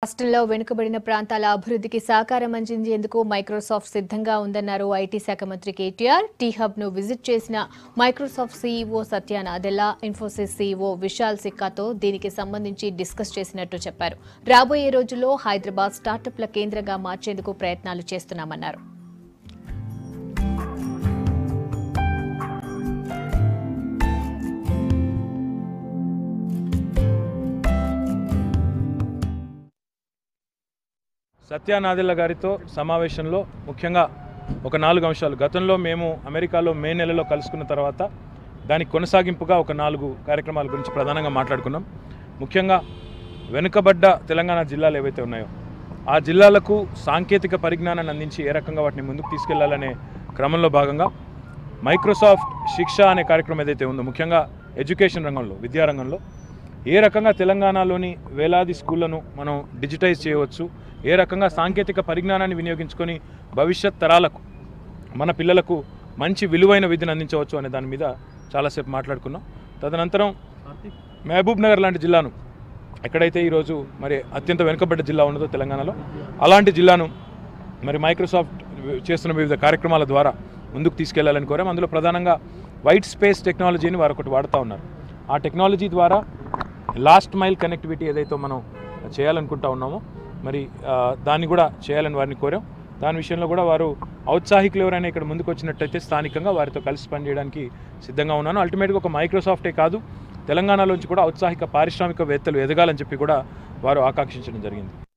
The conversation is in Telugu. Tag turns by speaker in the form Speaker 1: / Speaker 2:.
Speaker 1: రాష్ట్రంలో వెనుకబడిన ప్రాంతాల అభివృద్ధికి సహకారం అందించేందుకు మైక్రోసాఫ్ట్ సిద్ధంగా ఉందన్నారు ఐటీ శాఖ మంత్రి కేటీఆర్ టీ హబ్ ను విజిట్ చేసిన Microsoft CEO Satya Nadella Infosys CEO Vishal సిక్కాతో దీనికి సంబంధించి డిస్కస్ చేసినట్టు చెప్పారు రాబోయే రోజుల్లో హైదరాబాద్ స్టార్టప్ల కేంద్రంగా మార్చేందుకు ప్రయత్నాలు చేస్తున్నామన్నారు
Speaker 2: సత్యానాదిల్ల గారితో సమావేశంలో ముఖ్యంగా ఒక నాలుగు అంశాలు గతంలో మేము అమెరికాలో మే నెలలో కలుసుకున్న తర్వాత దానికి కొనసాగింపుగా ఒక నాలుగు కార్యక్రమాల గురించి ప్రధానంగా మాట్లాడుకున్నాం ముఖ్యంగా వెనుకబడ్డ తెలంగాణ జిల్లాలు ఏవైతే ఉన్నాయో ఆ జిల్లాలకు సాంకేతిక పరిజ్ఞానాన్ని అందించి ఏ రకంగా వాటిని ముందుకు తీసుకెళ్లాలనే క్రమంలో భాగంగా మైక్రోసాఫ్ట్ శిక్ష అనే కార్యక్రమం ఏదైతే ఉందో ముఖ్యంగా ఎడ్యుకేషన్ రంగంలో విద్యారంగంలో ఏ రకంగా తెలంగాణలోని వేలాది స్కూళ్లను మనం డిజిటైజ్ చేయవచ్చు ఏ రకంగా సాంకేతిక పరిజ్ఞానాన్ని వినియోగించుకొని భవిష్యత్ తరాలకు మన పిల్లలకు మంచి విలువైన విద్యను అందించవచ్చు అనే దాని మీద చాలాసేపు మాట్లాడుకున్నాం తదనంతరం మహబూబ్ నగర్ లాంటి జిల్లాను ఎక్కడైతే ఈరోజు మరి అత్యంత వెనుకబడ్డ జిల్లా ఉన్నదో తెలంగాణలో అలాంటి జిల్లాను మరి మైక్రోసాఫ్ట్ చేస్తున్న వివిధ కార్యక్రమాల ద్వారా ముందుకు తీసుకెళ్లాలని కోరాం అందులో ప్రధానంగా వైట్ స్పేస్ టెక్నాలజీని వారు ఒకటి వాడుతూ ఉన్నారు ఆ టెక్నాలజీ ద్వారా లాస్ట్ మైల్ కనెక్టివిటీ ఏదైతే మనం చేయాలనుకుంటా ఉన్నామో మరి ఆ, దాన్ని కూడా చేయాలని వారిని కోరాం దాని విషయంలో కూడా వారు ఔత్సాహికులు ఎవరైనా ఇక్కడ ముందుకు వచ్చినట్టయితే స్థానికంగా వారితో కలిసి పనిచేయడానికి సిద్ధంగా ఉన్నాను అల్టిమేట్గా ఒక మైక్రోసాఫ్టే కాదు తెలంగాణలోంచి కూడా ఔత్సాహిక పారిశ్రామికవేత్తలు ఎదగాలని చెప్పి కూడా వారు ఆకాంక్షించడం జరిగింది